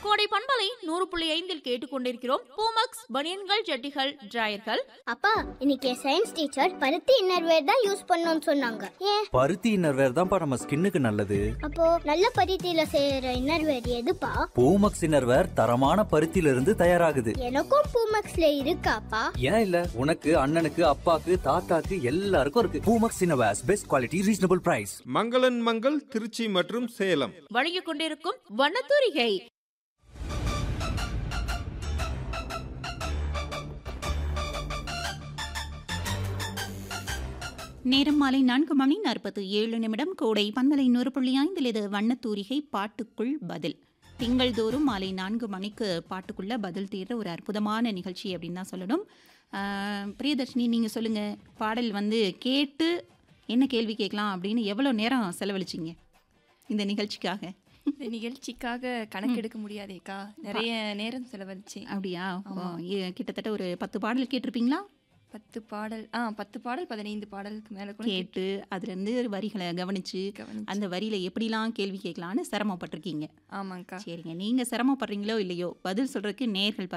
கோடை பண்பலை நூறு புள்ளி ஐந்தில் கேட்டுக்கொண்டிருக்கிறோம் பூமக்ஸ் பனியன்கள் ஜட்டிகள் டிராயர்கள் அப்பா இன்னைக்கு சயின்ஸ் டீச்சர் பருத்தி இன்னர்வேர் தான் யூஸ் பண்ணணும்னு சொன்னாங்க ஏன் பருத்தி இன்னர்வேர் தான்ப்பா நம்ம ஸ்கின்னுக்கு நல்லது அப்போ நல்ல பருத்தியில செய்யற இன்னர்வேர் எதுப்பா பூமக்ஸ் இன்னர்வேர் தரமான பருத்தியில இருந்து தயாராகுது எனக்கும் பூமக்ஸ்ல இருக்காப்பா ஏன் இல்ல உனக்கு அண்ணனுக்கு அப்பாக்கு தாத்தாக்கு எல்லாருக்கும் இருக்கு பூமக்ஸ் innerwears best quality reasonable price மங்களன் மங்கள் திருச்சி மற்றும் சேலம் வழங்கிக் கொண்டிருக்கும் வண்ணத்தூரிகை நேரம் மாலை நான்கு மணி நாற்பத்து ஏழு நிமிடம் கோடை பண்பலை நூறு புள்ளி ஐந்தில் இது வண்ணத்தூரிகை பாட்டுக்குள் பதில் திங்கள் தோறும் மாலை நான்கு மணிக்கு பாட்டுக்குள்ள பதில் தீர்ற ஒரு அற்புதமான நிகழ்ச்சி அப்படின்னு தான் சொல்லணும் ஆஹ், பிரியதர்ஷினி நீங்கள் சொல்லுங்கள் பாடல் வந்து கேட்டு என்ன கேள்வி கேட்கலாம் அப்படின்னு எவ்வளோ நேரம் செலவழிச்சிங்க இந்த நிகழ்ச்சிக்காக இந்த நிகழ்ச்சிக்காக கணக்கெடுக்க முடியாதேக்கா நிறைய நேரம் செலவழிச்சேன் அப்படியா ஓ, ஏ- கிட்டத்தட்ட ஒரு பத்து பாடல் கேட்டிருப்பீங்களா பத்து பாடல் ஆ பத்து பாடல் பதினைந்து பாடலுக்கு மேல கூட கேட்டு அதுலேருந்து வரிகளை கவனிச்சு கவனிச்சு. அந்த வரியில எப்படிலாம் கேள்வி கேட்கலான்னு சிரமப்பட்டிருக்கீங்க ஆமாங்க்கா சரிங்க நீங்க சிரமப்படுறீங்களோ இல்லையோ பதில் சொல்றதுக்கு நேர்கள்